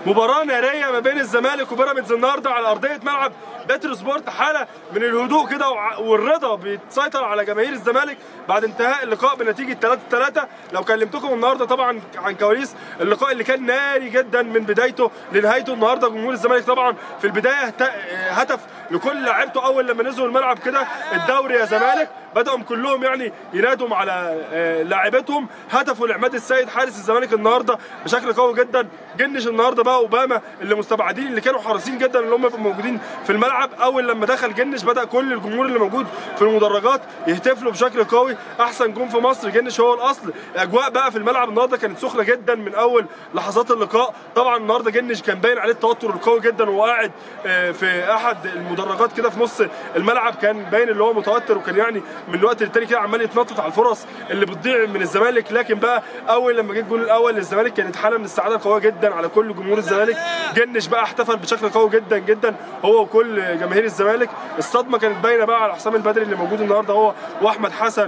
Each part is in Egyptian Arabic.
مباراه ناريه ما بين الزمالك وبيراميدز النهارده على ارضيه ملعب باتر سبورت حاله من الهدوء كده وع- والرضا بيتسيطر على جماهير الزمالك بعد انتهاء اللقاء بنتيجه 3 3 لو كلمتكم النهارده طبعا عن كواليس اللقاء اللي كان ناري جدا من بدايته لنهايته النهارده جمهور الزمالك طبعا في البدايه هت- هتف لكل لعيبته اول لما نزلوا الملعب كده الدوري يا زمالك بدأوا كلهم يعني ينادوا على آه، لاعبتهم هتفوا لعماد السيد حارس الزمالك النهارده بشكل قوي جدا جنش النهارده بقى اوباما اللي مستبعدين اللي كانوا حريصين جدا ان هم يبقوا موجودين في الملعب اول لما دخل جنش بدا كل الجمهور اللي موجود في المدرجات يهتفلوا بشكل قوي احسن جون في مصر جنش هو الاصل الاجواء بقى في الملعب النهارده كانت سخنه جدا من اول لحظات اللقاء طبعا النهارده جنش كان باين عليه التوتر القوي جدا وهو قاعد آه، في احد المدرجات كده في نص الملعب كان باين اللي هو متوتر وكان يعني من الوقت للتاني كده عمال يتنطط على الفرص اللي بتضيع من الزمالك لكن بقى اول لما جه الجول الاول للزمالك كانت حاله من السعاده قويه جدا على كل جمهور الزمالك جنش بقى احتفل بشكل قوي جدا جدا هو وكل جماهير الزمالك الصدمه كانت باينه بقى على حسام البدري اللي موجود النهارده هو واحمد حسن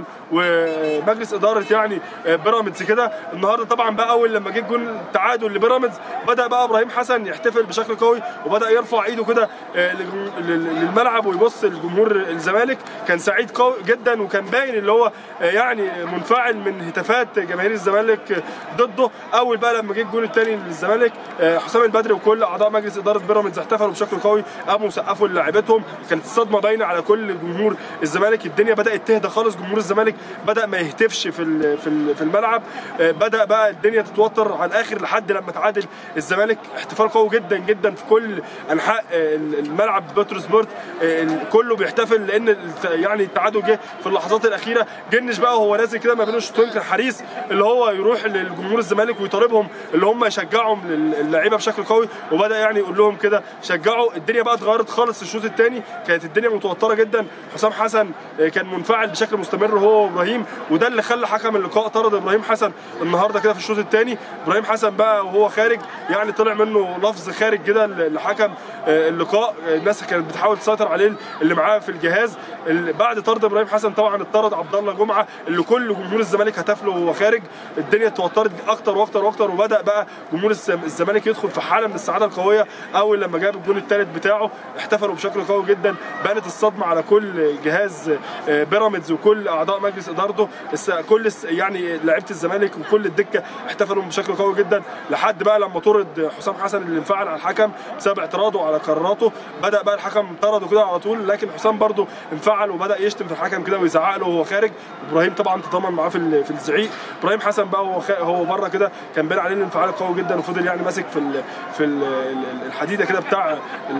ومجلس اداره يعني بيراميدز كده النهارده طبعا بقى اول لما جه الجول التعادل لبيراميدز بدا بقى ابراهيم حسن يحتفل بشكل قوي وبدا يرفع ايده كده آه، للجم- لل- للملعب ويبص لجمهور الزمالك كان سعيد قوي جدا وكان باين اللي هو آه، يعني منفعل من هتافات جماهير الزمالك ضده اول بقى لما جه الجول الثاني للزمالك آه، حسام البدري وكل اعضاء مجلس اداره بيراميدز احتفلوا بشكل قوي قاموا سقفوا للاعيبتهم كانت الصدمه باينه على كل جمهور الزمالك الدنيا بدات تهدى خالص جمهور الزمالك بدا ما يهتفش في ال- في ال- في الملعب آه، بدا بقى الدنيا تتوتر على الاخر لحد لما تعادل الزمالك احتفال قوي جدا جدا في كل انحاء آه، الملعب بترو سبورت آه، ال- كله بيحتفل لان الت- يعني التعادل جه في اللحظات الاخيره جنش بقى وهو نازل كده ما بين الشوطين كان حريص اللي هو يروح للجمهور الزمالك ويطالبهم اللي هم يشجعهم اللعيبه بشكل قوي وبدا يعني يقول لهم كده شجعوا الدنيا بقى اتغيرت خالص الشوط الثاني كانت الدنيا متوتره جدا حسام حسن آه، كان منفعل بشكل مستمر هو وابراهيم وده اللي خلى حكم اللقاء طرد ابراهيم حسن النهارده كده في الشوط الثاني ابراهيم حسن بقى وهو خارج يعني طلع منه لفظ خارج كده ل- لحكم آه، اللقاء آه، الناس كانت بتحاول تسيطر عليه اللي معاه في الجهاز ال- بعد طرد ابراهيم حسن طبعا اتطرد عبد الله جمعه اللي كل جمهور الزمالك هتف له وهو خارج الدنيا اتوترت اكتر واكتر واكتر وبدا بقى جمهور الز- الزمالك يدخل في حاله من السعاده القويه اول لما جاب الجون الثالث بتاعه احتفلوا بشكل قوي جدا بانت الصدمه على كل جهاز آه، بيراميدز وكل اعضاء مجلس ادارته الس- كل الس- يعني لعيبه الزمالك وكل الدكه احتفلوا بشكل قوي جدا لحد بقى لما طرد حسام حسن اللي انفعل على الحكم بسبب اعتراضه على قراراته بدا بقى الحكم طرده كده على طول لكن حسام برده انفعل وبدا يشتم في الحكم كده ويزعق له وهو خارج ابراهيم طبعا تضامن معاه في ال- في الزعيق ابراهيم حسن بقى وهو خا- هو بره كده كان باين عليه الانفعال قوي جدا وفضل يعني ماسك في ال في ال الحديده كده بتاع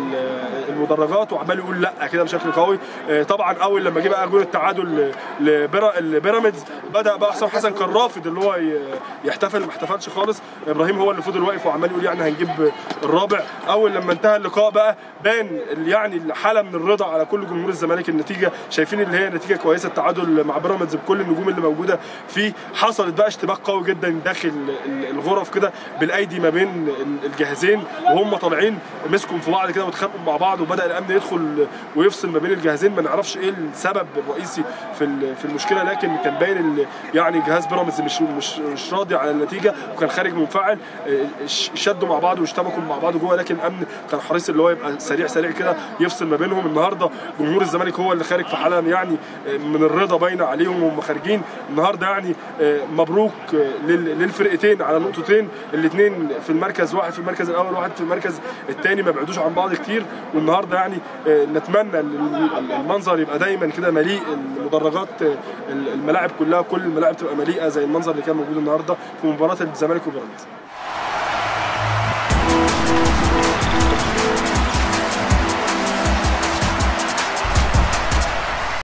ال- المدرجات وعمال يقول لا كده بشكل قوي آه، طبعا اول لما جه بقى جول التعادل لبيرا- لبيراميدز بدا بقى حسام حسن كان رافض اللي هو ي- يحتفل ما احتفلش خالص ابراهيم هو اللي فضل واقف وعمال يقول يعني هنجيب الرابع اول لما انتهى اللقاء بقى بان ال- يعني الحاله من الرضا على كل جمهور الزمالك النتيجه شايفين اللي هي نتيجه كويسه التعادل مع بيراميدز بكل النجوم اللي موجوده فيه حصلت بقى اشتباك قوي جدا داخل ال- الغرف كده بالايدي ما بين ال- الجهازين وهم طالعين مسكوا في بعض كده واتخانقوا مع بعض وبدا الامن يدخل ويفصل ما بين الجهازين ما نعرفش ايه السبب الرئيسي في ال- في المشكله لكن كان باين ال- يعني جهاز بيراميدز مش مش مش راضي على النتيجه وكان خارج منفعل اه، ش- شدوا مع بعض واشتبكوا مع بعض جوه لكن الامن كان حريص اللي هو يبقى سريع سريع كده يفصل ما بينهم النهارده جمهور الزمالك هو اللي خارج في حاله يعني اه، من الرضا باينه عليهم وهم خارجين النهارده يعني اه، مبروك اه، لل- للفرقتين على نقطتين الاثنين في المركز واحد في المركز الاول واحد في المركز الثاني ما بعدوش عن بعض كتير والنهارده يعني اه، نتمنى ال- ال- المنظر يبقى دايما كده مليء المدرجات اه، الملاعب كلها كل الملاعب تبقى مليئه زي المنظر اللي كان موجود النهارده في مباراه الزمالك وبيراميدز